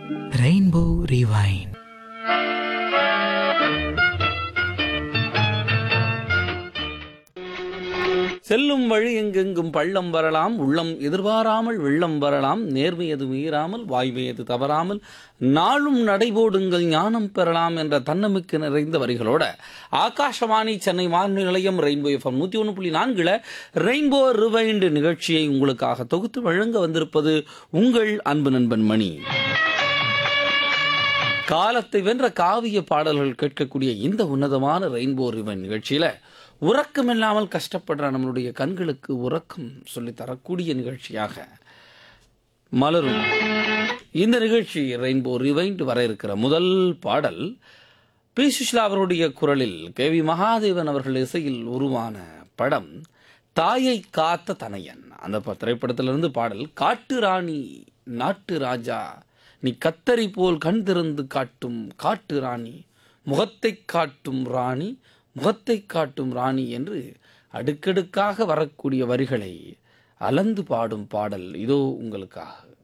rainbow ரிவைன் செல்லும் வழி எங்கெங்கும் பள்ளம் வரலாம் உள்ளம் எதிர்பாராமல் வெள்ளம் வரலாம் நேர்மையது மீறாமல் வாய்மையது தவறாமல் நாளும் நடைபோடுங்கள் ஞானம் பெறலாம் என்ற தன்னமிக்கு நிறைந்த வரிகளோட ஆகாஷவாணி சென்னை வானொலி நிலையம் ரெயின்போ எஃப்எம் நூற்றி ஒன்று புள்ளி நான்கில் ரெயின்போ ரிவைண்ட் நிகழ்ச்சியை உங்களுக்காக தொகுத்து வழங்க வந்திருப்பது உங்கள் அன்பு நண்பன் மணி காலத்தை வென்ற காவிய பாடல்கள் கேட்கக்கூடிய இந்த உன்னதமான ரெயின்போ ரிவன் நிகழ்ச்சியில உறக்கம் இல்லாமல் கஷ்டப்படுற நம்மளுடைய கண்களுக்கு உறக்கம் சொல்லித் தரக்கூடிய நிகழ்ச்சியாக மலரும் இந்த நிகழ்ச்சி ரெயின்போ ரிவைண்ட் வர இருக்கிற முதல் பாடல் பி சுஷ்லா அவருடைய குரலில் கே வி மகாதேவன் அவர்கள் இசையில் உருவான படம் தாயை காத்த தனையன் அந்த ப- திரைப்படத்திலிருந்து பாடல் காட்டு ராணி நாட்டு ராஜா நீ கத்தரி போல் கண் திறந்து காட்டும் காட்டு ராணி முகத்தை காட்டும் ராணி முகத்தை காட்டும் ராணி என்று அடுக்கடுக்காக வரக்கூடிய வரிகளை அலந்து பாடும் பாடல் இதோ உங்களுக்காக